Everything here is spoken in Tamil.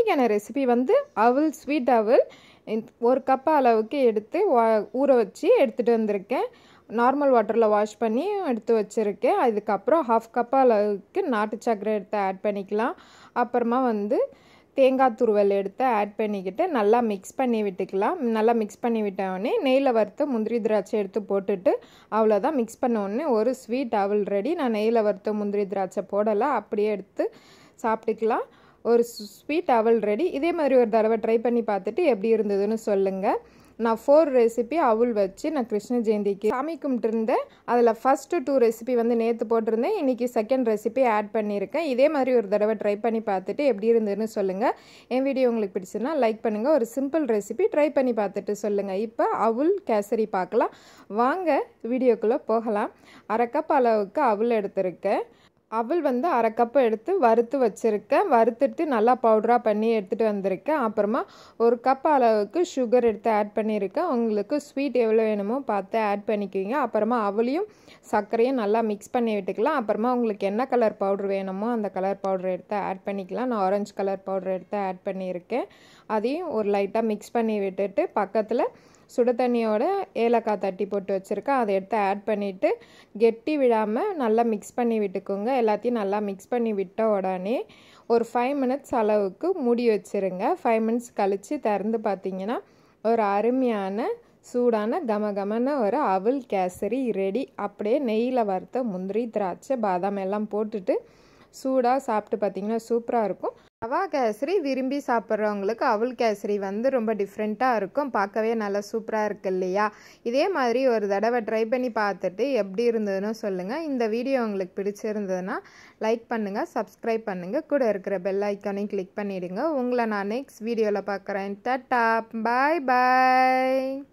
இன்றைக்கான ரெசிபி வந்து அவல் ஸ்வீட் அவல் இந்த- ஒரு கப் அளவுக்கு எடுத்து வா- ஊற வச்சு எடுத்துகிட்டு வந்திருக்கேன் நார்மல் வாட்டரில் வாஷ் பண்ணி எடுத்து வச்சுருக்கேன் அதுக்கப்புறம் ஹாஃப் கப் அளவுக்கு நாட்டு சர்க்கரை எடுத்து ஆட் பண்ணிக்கலாம் அப்புறமா வந்து தேங்காய் துருவல் எடுத்து ஆட் பண்ணிக்கிட்டு நல்லா மிக்ஸ் பண்ணி விட்டுக்கலாம் நல்லா மிக்ஸ் பண்ணி விட்டவுடனே நெய்யில் வறுத்த முந்திரி திராட்சை எடுத்து போட்டுட்டு அவ்வளோதான் மிக்ஸ் பண்ண உடனே ஒரு ஸ்வீட் அவல் ரெடி நான் நெய்யில் வறுத்த முந்திரி திராட்சை போடலை அப்படியே எடுத்து சாப்பிட்டுக்கலாம் ஒரு ஸ்வீட் அவல் ரெடி இதே மாதிரி ஒரு தடவை ட்ரை பண்ணி பார்த்துட்டு எப்படி இருந்ததுன்னு சொல்லுங்கள் நான் ஃபோர் ரெசிபி அவல் வச்சு நான் கிருஷ்ண ஜெயந்திக்கு சாமி கும்பிட்டுருந்தேன் அதில் ஃபஸ்ட்டு டூ ரெசிபி வந்து நேற்று போட்டிருந்தேன் இன்றைக்கி செகண்ட் ரெசிபி ஆட் பண்ணியிருக்கேன் இதே மாதிரி ஒரு தடவை ட்ரை பண்ணி பார்த்துட்டு எப்படி இருந்ததுன்னு சொல்லுங்கள் என் வீடியோ உங்களுக்கு பிடிச்சுன்னா லைக் பண்ணுங்கள் ஒரு சிம்பிள் ரெசிபி ட்ரை பண்ணி பார்த்துட்டு சொல்லுங்கள் இப்போ அவுல் கேசரி பார்க்கலாம் வாங்க வீடியோக்குள்ளே போகலாம் அரை கப் அளவுக்கு அவுல் எடுத்திருக்கேன் அவல் வந்து அரை கப்பு எடுத்து வறுத்து வச்சுருக்கேன் வறுத்துட்டு நல்லா பவுடராக பண்ணி எடுத்துகிட்டு வந்திருக்கேன் அப்புறமா ஒரு கப் அளவுக்கு சுகர் எடுத்து ஆட் பண்ணியிருக்கேன் உங்களுக்கு ஸ்வீட் எவ்வளோ வேணுமோ பார்த்து ஆட் பண்ணிக்குவீங்க அப்புறமா அவளையும் சர்க்கரையும் நல்லா மிக்ஸ் பண்ணி விட்டுக்கலாம் அப்புறமா உங்களுக்கு என்ன கலர் பவுடர் வேணுமோ அந்த கலர் பவுடர் எடுத்து ஆட் பண்ணிக்கலாம் நான் ஆரஞ்சு கலர் பவுடர் எடுத்து ஆட் பண்ணியிருக்கேன் அதையும் ஒரு லைட்டாக மிக்ஸ் பண்ணி விட்டுட்டு பக்கத்தில் சுட தண்ணியோட ஏலக்காய் தட்டி போட்டு வச்சுருக்கேன் அதை எடுத்து ஆட் பண்ணிவிட்டு கெட்டி விடாமல் நல்லா மிக்ஸ் பண்ணி விட்டுக்கோங்க எல்லாத்தையும் நல்லா மிக்ஸ் பண்ணி விட்ட உடனே ஒரு ஃபைவ் மினிட்ஸ் அளவுக்கு மூடி வச்சுருங்க ஃபைவ் மினிட்ஸ் கழித்து திறந்து பார்த்தீங்கன்னா ஒரு அருமையான சூடான கமகமன ஒரு அவல் கேசரி ரெடி அப்படியே நெய்யில் வறுத்த முந்திரி திராட்சை பாதாம் எல்லாம் போட்டுட்டு சூடாக சாப்பிட்டு பார்த்தீங்கன்னா சூப்பராக இருக்கும் ரவா கேசரி விரும்பி சாப்பிட்றவங்களுக்கு அவல் கேசரி வந்து ரொம்ப டிஃப்ரெண்ட்டாக இருக்கும் பார்க்கவே நல்லா சூப்பராக இருக்கு இல்லையா இதே மாதிரி ஒரு தடவை ட்ரை பண்ணி பார்த்துட்டு எப்படி இருந்ததுன்னு சொல்லுங்கள் இந்த வீடியோ உங்களுக்கு பிடிச்சிருந்ததுன்னா லைக் பண்ணுங்கள் சப்ஸ்கிரைப் பண்ணுங்கள் கூட இருக்கிற பெல் ஐக்கானையும் கிளிக் பண்ணிவிடுங்க உங்களை நான் நெக்ஸ்ட் வீடியோவில் பார்க்குறேன் டட்டா பாய் பாய்